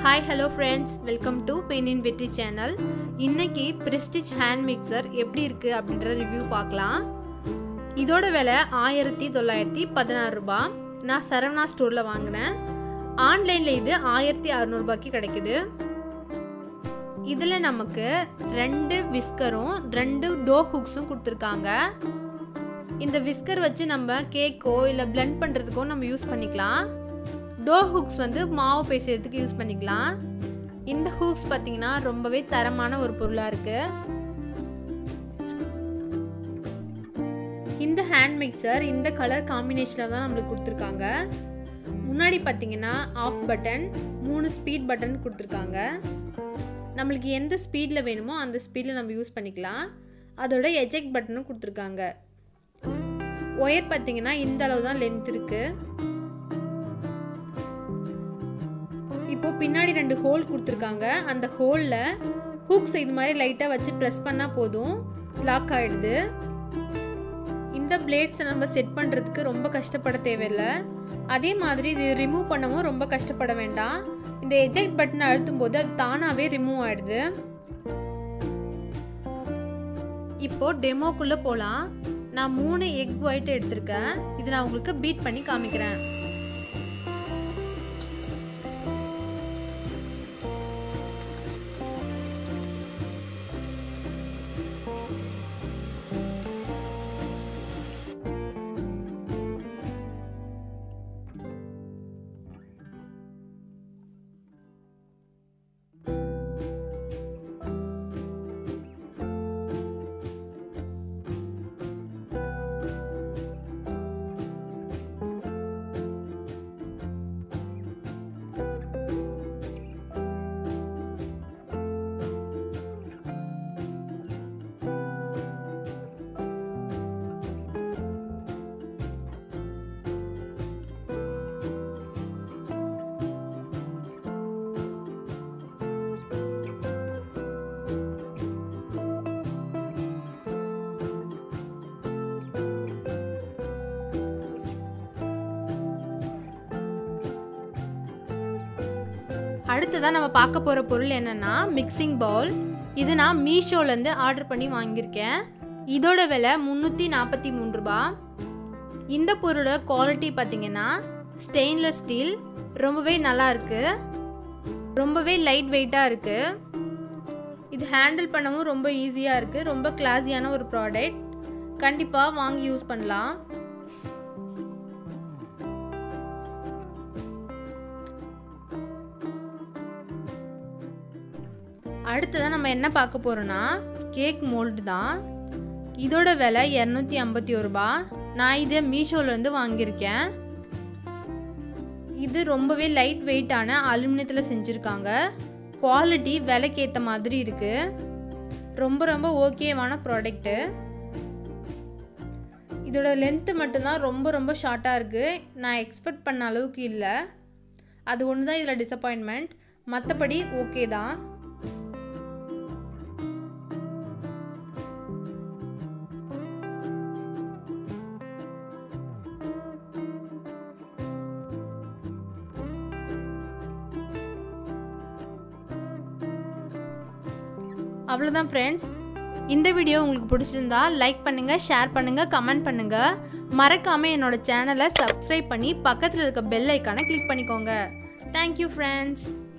hi hello friends welcome to பெயின் இன் வெற்றி சேனல் இன்னைக்கு பிரெஸ்டிஜ் ஹேண்ட் மிக்சர் எப்படி இருக்குது அப்படின்ற ரிவ்யூ பார்க்கலாம் இதோட விலை ஆயிரத்தி தொள்ளாயிரத்தி பதினாறு ரூபாய் நான் சரவணா ஸ்டோரில் வாங்கினேன் ஆன்லைனில் இது ஆயிரத்தி அறநூறுபாய்க்கு கிடைக்குது இதில் நமக்கு ரெண்டு விஸ்கரும் ரெண்டு டோ ஹுக்ஸும் கொடுத்துருக்காங்க இந்த விஸ்கர் வச்சு நம்ம கேக்கோ இல்லை பிளெண்ட் பண்ணுறதுக்கோ நம்ம யூஸ் பண்ணிக்கலாம் டோ ஹூக்ஸ் வந்து மாவு பேசுறதுக்கு யூஸ் பண்ணிக்கலாம் இந்த ஹூக்ஸ் பார்த்தீங்கன்னா ரொம்பவே தரமான ஒரு பொருளாக இருக்கு இந்த ஹேண்ட் மிக்சர் இந்த கலர் காம்பினேஷனில் தான் நம்மளுக்கு கொடுத்துருக்காங்க முன்னாடி பார்த்தீங்கன்னா ஆஃப் பட்டன் மூணு ஸ்பீட் பட்டன் கொடுத்துருக்காங்க நம்மளுக்கு எந்த ஸ்பீடில் வேணுமோ அந்த ஸ்பீடில் நம்ம யூஸ் பண்ணிக்கலாம் அதோட எஜெக்ட் பட்டனும் கொடுத்துருக்காங்க ஒயர் பார்த்தீங்கன்னா இந்த அளவு தான் லென்த் இருக்குது இப்போ பின்னாடி ரெண்டு ஹோல் கொடுத்துருக்காங்க அந்த ஹோலில் ஹூக்ஸ் இது மாதிரி லைட்டாக வச்சு ப்ரெஸ் பண்ணால் போதும் லாக் ஆகிடுது இந்த பிளேட்ஸை நம்ம செட் பண்ணுறதுக்கு ரொம்ப கஷ்டப்பட தேவையில்லை அதே மாதிரி இது ரிமூவ் பண்ணவும் ரொம்ப கஷ்டப்பட வேண்டாம் இந்த எஜெக்ட் பட்டனை அழுத்தும் போது அது தானாகவே ரிமூவ் ஆகிடுது இப்போ டெமோக்குள்ளே போகலாம் நான் மூணு எக் ஒயிட் எடுத்திருக்கேன் இது நான் உங்களுக்கு பீட் பண்ணி காமிக்கிறேன் அடுத்ததான் நம்ம பார்க்க போகிற பொருள் என்னென்னா மிக்சிங் பவுல் இது நான் மீஷோலேருந்து ஆர்டர் பண்ணி வாங்கியிருக்கேன் இதோட விலை முந்நூற்றி நாற்பத்தி மூணு ரூபா இந்த பொருளோட குவாலிட்டி பார்த்தீங்கன்னா ஸ்டெயின்லெஸ் ஸ்டீல் ரொம்பவே நல்லா இருக்குது ரொம்பவே லைட் வெயிட்டாக இருக்குது இது ஹேண்டில் பண்ணவும் ரொம்ப ஈஸியாக இருக்குது ரொம்ப கிளாஸியான ஒரு ப்ராடக்ட் கண்டிப்பாக வாங்கி யூஸ் பண்ணலாம் அடுத்ததான் நம்ம என்ன பார்க்க போகிறோன்னா கேக் மோல்டு தான் இதோட விலை இரநூத்தி ஐம்பத்தி ஒரு ரூபா நான் இதை மீஷோலேருந்து வாங்கியிருக்கேன் இது ரொம்பவே லைட் வெயிட்டான அலுமினியத்தில் செஞ்சுருக்காங்க குவாலிட்டி விலைக்கு ஏற்ற மாதிரி இருக்குது ரொம்ப ரொம்ப ஓகேவான ப்ராடக்ட்டு இதோட லென்த்து மட்டும்தான் ரொம்ப ரொம்ப ஷார்ட்டாக இருக்குது நான் எக்ஸ்பெக்ட் பண்ண அளவுக்கு இல்லை அது ஒன்று தான் இதில் டிசப்பாயின்மெண்ட் மற்றபடி ஓகே தான் அவ்வளோதான் ஃப்ரெண்ட்ஸ் இந்த வீடியோ உங்களுக்கு பிடிச்சிருந்தா லைக் பண்ணுங்கள் ஷேர் பண்ணுங்கள் கமெண்ட் பண்ணுங்கள் மறக்காமல் என்னோட சேனலை சப்ஸ்கிரைப் பண்ணி பக்கத்தில் இருக்க பெல் ஐக்கானை கிளிக் பண்ணிக்கோங்க தேங்க்யூ ஃப்ரெண்ட்ஸ்